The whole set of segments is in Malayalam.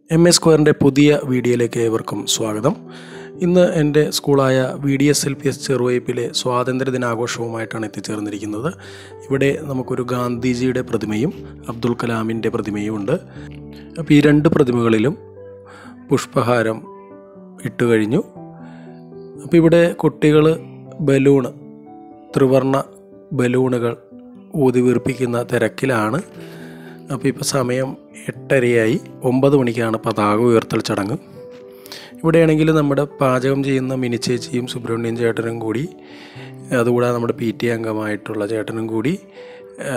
എം എ സ്ക്വയറിൻ്റെ പുതിയ വീഡിയോയിലേക്ക് ഏവർക്കും സ്വാഗതം ഇന്ന് എൻ്റെ സ്കൂളായ V D S L P S ചെറുവയ്പ്പിലെ സ്വാതന്ത്ര്യ ദിനാഘോഷവുമായിട്ടാണ് എത്തിച്ചേർന്നിരിക്കുന്നത് ഇവിടെ നമുക്കൊരു ഗാന്ധിജിയുടെ പ്രതിമയും അബ്ദുൽ കലാമിൻ്റെ പ്രതിമയും ഉണ്ട് അപ്പോൾ ഈ രണ്ട് പ്രതിമകളിലും പുഷ്പഹാരം ഇട്ട് കഴിഞ്ഞു അപ്പോൾ ഇവിടെ കുട്ടികൾ ബലൂണ് ത്രിവർണ ബലൂണുകൾ ഊതി വീർപ്പിക്കുന്ന തിരക്കിലാണ് അപ്പോൾ ഇപ്പോൾ സമയം എട്ടരയായി ഒമ്പത് മണിക്കാണ് പതാക ഉയർത്തൽ ചടങ്ങ് ഇവിടെയാണെങ്കിൽ നമ്മുടെ പാചകം ചെയ്യുന്ന മിനി ചേച്ചിയും സുബ്രഹ്മണ്യൻ ചേട്ടനും കൂടി അതുകൂടാതെ നമ്മുടെ പി ടി അംഗമായിട്ടുള്ള ചേട്ടനും കൂടി ആ,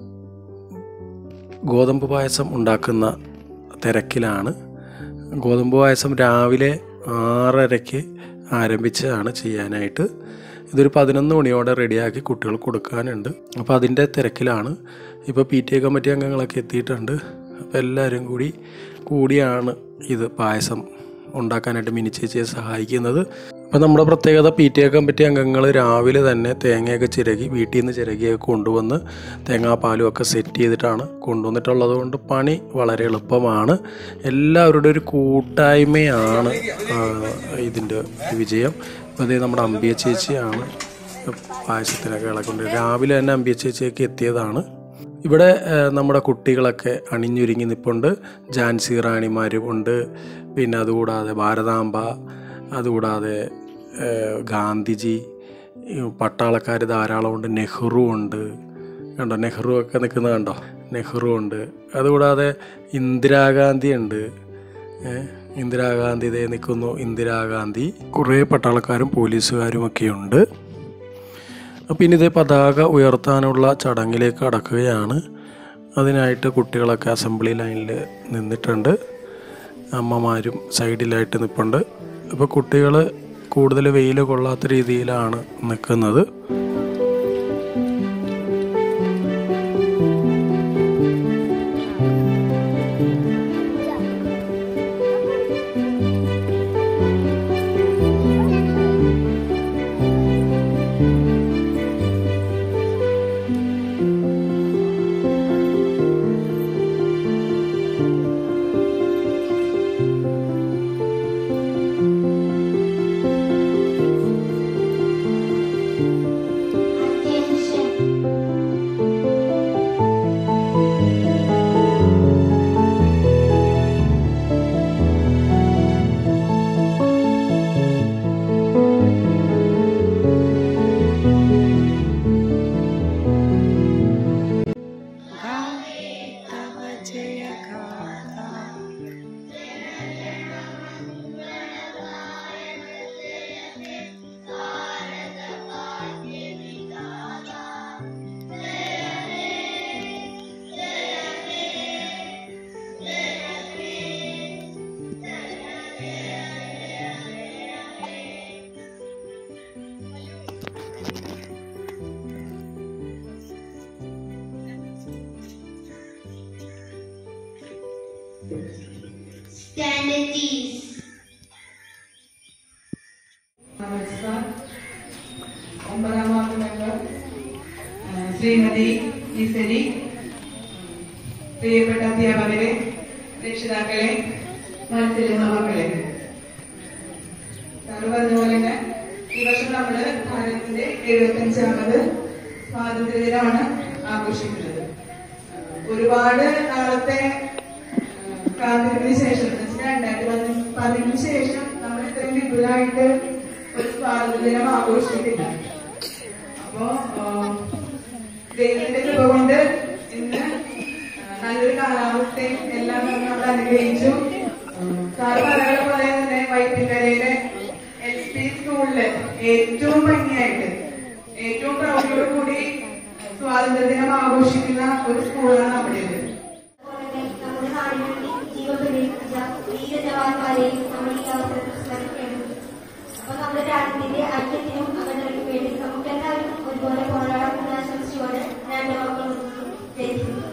ഗോതമ്പ് പായസം ഉണ്ടാക്കുന്ന തിരക്കിലാണ് ഗോതമ്പ് പായസം രാവിലെ ആറരയ്ക്ക് ആരംഭിച്ചതാണ് ചെയ്യാനായിട്ട് ഇതൊരു പതിനൊന്ന് മണിയോടെ റെഡിയാക്കി കുട്ടികൾ കൊടുക്കാനുണ്ട് അപ്പോൾ അതിൻ്റെ തിരക്കിലാണ് ഇപ്പോൾ പി ടി എ കമ്മിറ്റി അംഗങ്ങളൊക്കെ എത്തിയിട്ടുണ്ട് അപ്പോൾ എല്ലാവരും കൂടി കൂടിയാണ് ഇത് പായസം ഉണ്ടാക്കാനായിട്ട് മിനി ചേച്ചിയെ സഹായിക്കുന്നത് അപ്പോൾ നമ്മുടെ പ്രത്യേകത പി ടി എ കമ്മിറ്റി അംഗങ്ങൾ രാവിലെ തന്നെ തേങ്ങയൊക്കെ ചിരകി വീട്ടിൽ നിന്ന് ചിരകിയൊക്കെ കൊണ്ടുവന്ന് തേങ്ങാപ്പാലും ഒക്കെ സെറ്റ് ചെയ്തിട്ടാണ് കൊണ്ടുവന്നിട്ടുള്ളത് കൊണ്ട് പണി വളരെ എളുപ്പമാണ് എല്ലാവരുടെ ഒരു കൂട്ടായ്മയാണ് ആ, ഇതിൻ്റെ വിജയം അപ്പോൾ അതേ നമ്മുടെ അമ്പിയ ചേച്ചിയാണ് പായസത്തിനൊക്കെ ഇളക്കൊണ്ട് രാവിലെ തന്നെ അമ്പിയ ചേച്ചിയൊക്കെ എത്തിയതാണ് ഇവിടെ ആ, നമ്മുടെ കുട്ടികളൊക്കെ അണിഞ്ഞൊരുങ്ങി നിൽപ്പുണ്ട് ജാൻസി റാണിമാരും ഉണ്ട് പിന്നെ അതുകൂടാതെ ഭാരതാംബ അതുകൂടാതെ ആ, ഗാന്ധിജി പട്ടാളക്കാർ ധാരാളമുണ്ട് നെഹ്റു ഉണ്ട് കണ്ടോ നെഹ്റു ഒക്കെ നിൽക്കുന്നത് കണ്ടോ നെഹ്റു ഉണ്ട് അതുകൂടാതെ ഇന്ദിരാഗാന്ധി ഉണ്ട് ഏ, ഇന്ദിരാഗാന്ധി ഇതേ നിൽക്കുന്നു ഇന്ദിരാഗാന്ധി കുറേ പട്ടാളക്കാരും പോലീസുകാരും ഒക്കെ ഉണ്ട് അപ്പോൾ ഇനി ഇതേ പതാക ഉയർത്താനുള്ള ചടങ്ങിലേക്ക് കടക്കുകയാണ് അതിനായിട്ട് കുട്ടികളൊക്കെ അസംബ്ലി ലൈനിൽ നിന്നിട്ടുണ്ട് അമ്മമാരും സൈഡിലായിട്ട് നിൽപ്പുണ്ട് അപ്പോൾ കുട്ടികൾ കൂടുതൽ വെയിൽ കൊള്ളാത്ത രീതിയിലാണ് നിൽക്കുന്നത് Stand at ease. നമസ്കാരം ഒമ്പതാം വാർഡ് മെമ്പർ ആ, ശ്രീമതി ഈശ്വരി പ്രിയപ്പെട്ട അധ്യാപകരെ രക്ഷിതാക്കളെ മനസ്സിലുള്ള മക്കളെ സാറ് പറഞ്ഞ പോലെ തന്നെ ഈ വർഷം നമ്മള് ഭാരതത്തിന്റെ എഴുപത്തഞ്ചാമത് സ്വാതന്ത്ര്യ ദിനമാണ് ആഘോഷിക്കുന്നത് ഒരുപാട് നാളത്തെ കാത്തിരിപ്പിന് ശേഷം എന്ന് വെച്ചാൽ രണ്ടായിരത്തി പതിന- പതിനഞ്ചിന് ശേഷം നമ്മൾ ഇത്രയും വിപുലമായിട്ട് ഒരു സ്വാതന്ത്ര്യ ദിനം ആഘോഷിച്ചിട്ടില്ല അപ്പോ ആ, ദൈവത്തിന്റെ കൃപ കൊണ്ട് ഇന്ന് ആ, നല്ലൊരു കാലാവസ്ഥയും എല്ലാം നമ്മൾ അനുഗ്രഹിച്ചു സാറ് പറയുന്ന പോലെ തന്നെ വൈപ്പിൻകരയിലെ എൽ പി സ്കൂളില് ഏറ്റവും ഭംഗിയായിട്ട് ഏറ്റവും പ്രൗഢിയോട് കൂടി സ്വാതന്ത്ര്യ ദിനം ആഘോഷിക്കുന്ന ഒരു സ്കൂളാണ് നമ്മുടേത് അതുപോലെ നമ്മുടെ നാടിന് വേണ്ടി ജീവൻ തെളിയിച്ച വീര ജവാന്മാരെയും നമ്മൾ ഈ അവസരത്തിൽ സ്മരിക്കേണ്ടത് അപ്പൊ നമ്മുടെ രാജ്യത്തിന്റെ ഐക്യത്തിനും അഖണ്ഡതയ്ക്കും വേണ്ടി നമുക്ക് എല്ലാവർക്കും ഒരുപോലെ പോരാടാം എന്ന് ആശംസിച്ചുകൊണ്ട് ഞാൻ എന്റെ വാക്കുകൾ നിർത്തുന്നു.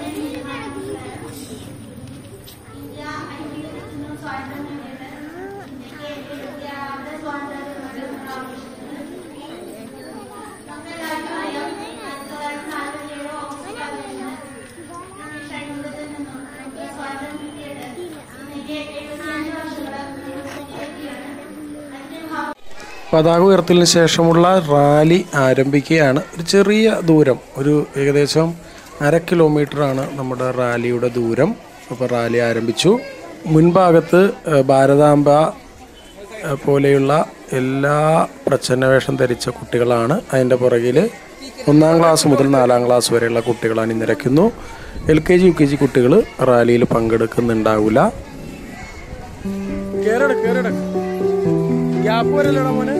ഇന്ത്യ ഐക്യത്തിനും സ്വാതന്ത്ര്യം നേടിയത് ഇന്ത്യക്ക് ഇന്ത്യയുടെ സ്വാതന്ത്ര്യം ആഘോഷിക്കുന്നത് നമുക്കെല്ലാവർക്കും അറിയാം ആയിരത്തി തൊള്ളായിരത്തി നാൽപ്പത്തിയേഴ് ഓഗസ്റ്റ് പതിനഞ്ചിന് ഷൺമുഖത്തിൽ നിന്നും നമുക്ക് സ്വാതന്ത്ര്യം കിട്ടിയത് എഴുപത്തിയഞ്ച് വർഷങ്ങളെ പൂർത്തിയാണ് അതിന്റെ ഭാഗം പതാക ഉയർത്തലിന് ശേഷമുള്ള റാലി ആരംഭിക്കുകയാണ് ഒരു ചെറിയ ദൂരം ഒരു ഏകദേശം അര കിലോമീറ്ററാണ് നമ്മുടെ റാലിയുടെ ദൂരം അപ്പോൾ റാലി ആരംഭിച്ചു മുൻഭാഗത്ത് ഏഹ്, ഭാരതാംബ ഏഹ്, പോലെയുള്ള എല്ലാ പ്രച്ഛന്നവേഷം ധരിച്ച കുട്ടികളാണ് അതിൻ്റെ പുറകിൽ ഒന്നാം ക്ലാസ് മുതൽ നാലാം ക്ലാസ് വരെയുള്ള കുട്ടികൾ അണിനിരക്കുന്നു L K G U K G കുട്ടികൾ റാലിയിൽ പങ്കെടുക്കുന്നുണ്ടാവില്ല ഗ്യാപ്പ് വരല്ലടാ മോനെ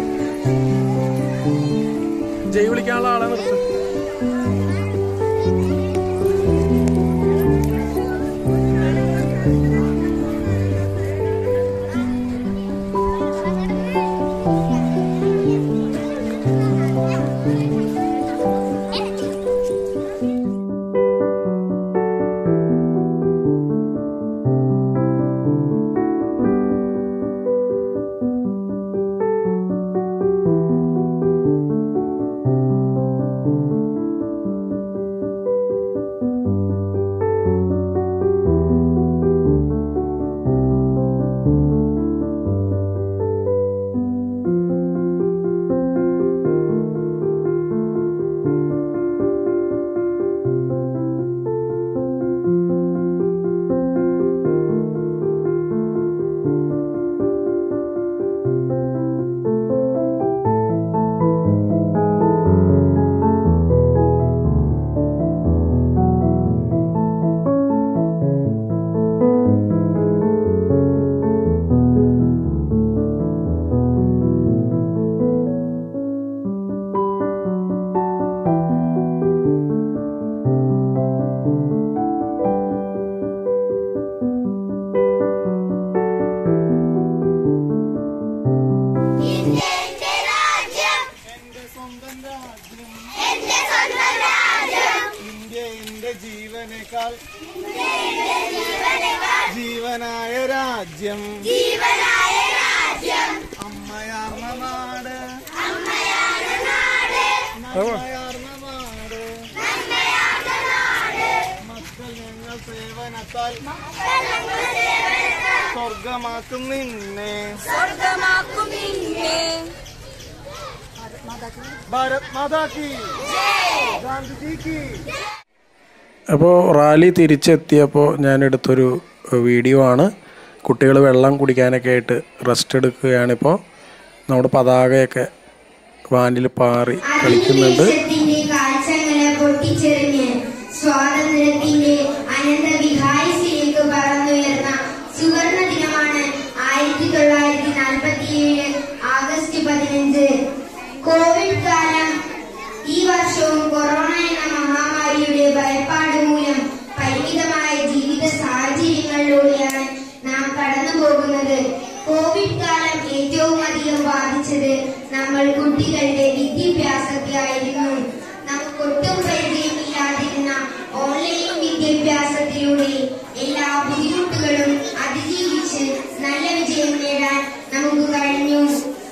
ജയ് വിളിക്കാനുള്ള ആളെ നിർത്ത് ഇന്ത്യ എന്റെ ജീവനേക്കാൾ ജീവനായ രാജ്യം അമ്മയാർന്ന നാട് നന്മയാർന്ന നാട് മക്കൾ ഞങ്ങൾ സേവനത്താൽ സ്വർഗമാക്കും നിന്നെ ഭാരത് മാതാ കി ഗാന്ധിജി കി അപ്പോൾ റാലി തിരിച്ചെത്തിയപ്പോൾ ഞാൻ എടുത്തൊരു വീഡിയോ ആണ് കുട്ടികൾ വെള്ളം കുടിക്കാനൊക്കെ ആയിട്ട് റെസ്റ്റ് എടുക്കുകയാണിപ്പോൾ നമ്മുടെ പതാകയൊക്കെ വാനിൽ പാറി കളിക്കുന്നുണ്ട് അധിനിവേശത്തിന്റെ കാഴ്ചങ്ങളെ പൊട്ടിച്ചെറിഞ്ഞ് സ്വാതന്ത്ര്യത്തിന്റെ അനന്തവിഹായസിലേക്ക് പറന്നുയർന്ന സുവർണ ദിനമാണ് ആയിരത്തി തൊള്ളായിരത്തി നാൽപ്പത്തിയേഴ് ആഗസ്റ്റ് പതിനഞ്ച് കോവിഡ് കാലം ഈ വർഷവും കൊറോണ എന്ന മഹാമാരിയുടെ ഭയപ്പാട് മൂലം പരിമിതമായ ജീവിത സാഹചര്യങ്ങളിലൂടെയാണ് നാം കടന്നു പോകുന്നത് കോവിഡ് കാലം ഏറ്റവും അധികം ബാധിച്ചത് നമ്മൾ കുട്ടികളുടെ വിദ്യാഭ്യാസത്തെ ആയിരുന്നു നമുക്കൊട്ടും പരിചയമില്ലാതിരുന്ന ഓൺലൈൻ വിദ്യാഭ്യാസത്തിലൂടെ എല്ലാ ബുദ്ധിമുട്ടുകളും അതിജീവിച്ച് നല്ല വിജയം നേടാൻ നമുക്ക് കഴിഞ്ഞു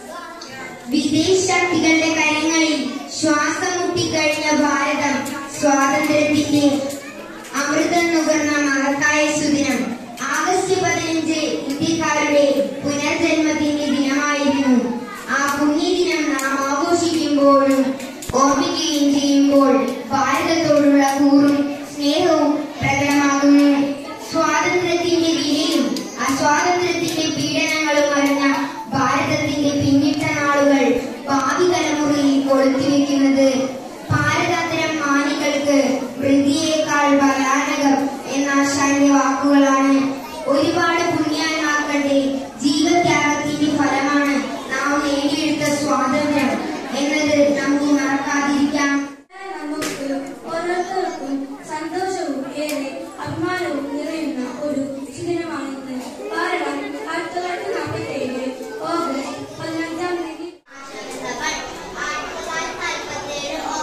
വിദേശ ശക്തികളുടെ കരങ്ങളിൽ ശ്വാസം മുട്ടിക്കഴിഞ്ഞ ഭാരതം സ്വാതന്ത്ര്യത്തിന്റെ അമൃതം നുകർന്ന മഹത്തായ സുദിനം ആഗസ്റ്റ് പതിനഞ്ച് ഇന്ത്യക്കാരുടെ പുനർജന്മത്തിന്റെ ദിനമായിരുന്നു ആ പുണ്യദിനം നാം ആഘോഷിക്കുമ്പോഴും ഓർമ്മിക്കുകയും ചെയ്യുമ്പോൾ ഭാരതത്തോടുള്ള കൂറും സ്നേഹവും പ്രകടമാകുന്നു സ്വാതന്ത്ര്യത്തിന്റെ വിലയും അസ്വാതന്ത്ര്യത്തിന്റെ പീഡനങ്ങളും അറിഞ്ഞ ഭാരതത്തിന്റെ പിന്നിട്ട നാളുകൾ ഭാവി തലമുറയിൽ കൊളുത്തിവെക്കുന്നത് ഭാരതാന്തരം മാനികൾക്ക് വൃദ്ധിയേക്കാൾ ഭയാനകം എന്ന ആശാന്യ വാക്കുകളാണ് ഒരുപാട് പുണ്യാന്മാക്കളുടെ ജീവത്യാഗത്തിന്റെ ഫലമാണ് നാം നേടിയെടുത്ത സ്വാതന്ത്ര്യം എന്നത് നമുക്ക് മറക്കാതിരിക്കാം നമുക്ക് ഓരോരുത്തർക്കും സന്തോഷവും ഏറെ അഭിമാനവും നിറയുന്ന ഒരു ദിനമാണ് ഇന്ന് കാരണം ആയിരത്തി തൊള്ളായിരത്തി നാൽപ്പത്തി ഏഴ് ഓഗസ്റ്റ് പതിനഞ്ചാം തീയതി ആയിരത്തി തൊള്ളായിരത്തി നാൽപ്പത്തിയേഴ്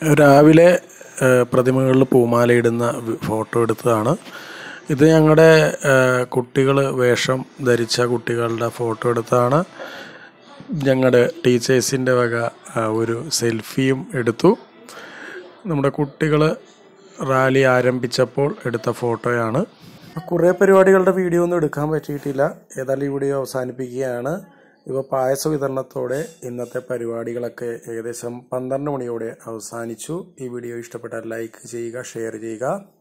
രാവിലെ ഏഹ്, പ്രതിമകളിൽ പൂമാലയിടുന്ന വി- ഫോട്ടോ എടുത്തതാണ് ഇത് ഞങ്ങളുടെ കുട്ടികൾ വേഷം ധരിച്ച കുട്ടികളുടെ ഫോട്ടോ എടുത്തതാണ് ഞങ്ങളുടെ ടീച്ചേഴ്സിൻ്റെ വക ആ, ഒരു സെൽഫിയും എടുത്തു നമ്മുടെ കുട്ടികൾ റാലി ആരംഭിച്ചപ്പോൾ എടുത്ത ഫോട്ടോയാണ് കുറേ പരിപാടികളുടെ വീഡിയോ ഒന്നും എടുക്കാൻ പറ്റിയിട്ടില്ല ഏതായാലും ഈ വീഡിയോ അവസാനിപ്പിക്കുകയാണ് ഇപ്പോൾ പായസ വിതരണത്തോടെ ഇന്നത്തെ പരിപാടികളൊക്കെ ഏകദേശം പന്ത്രണ്ട് മണിയോടെ അവസാനിച്ചു ഈ വീഡിയോ ഇഷ്ടപ്പെട്ടാൽ ലൈക്ക് ചെയ്യുക ഷെയർ ചെയ്യുക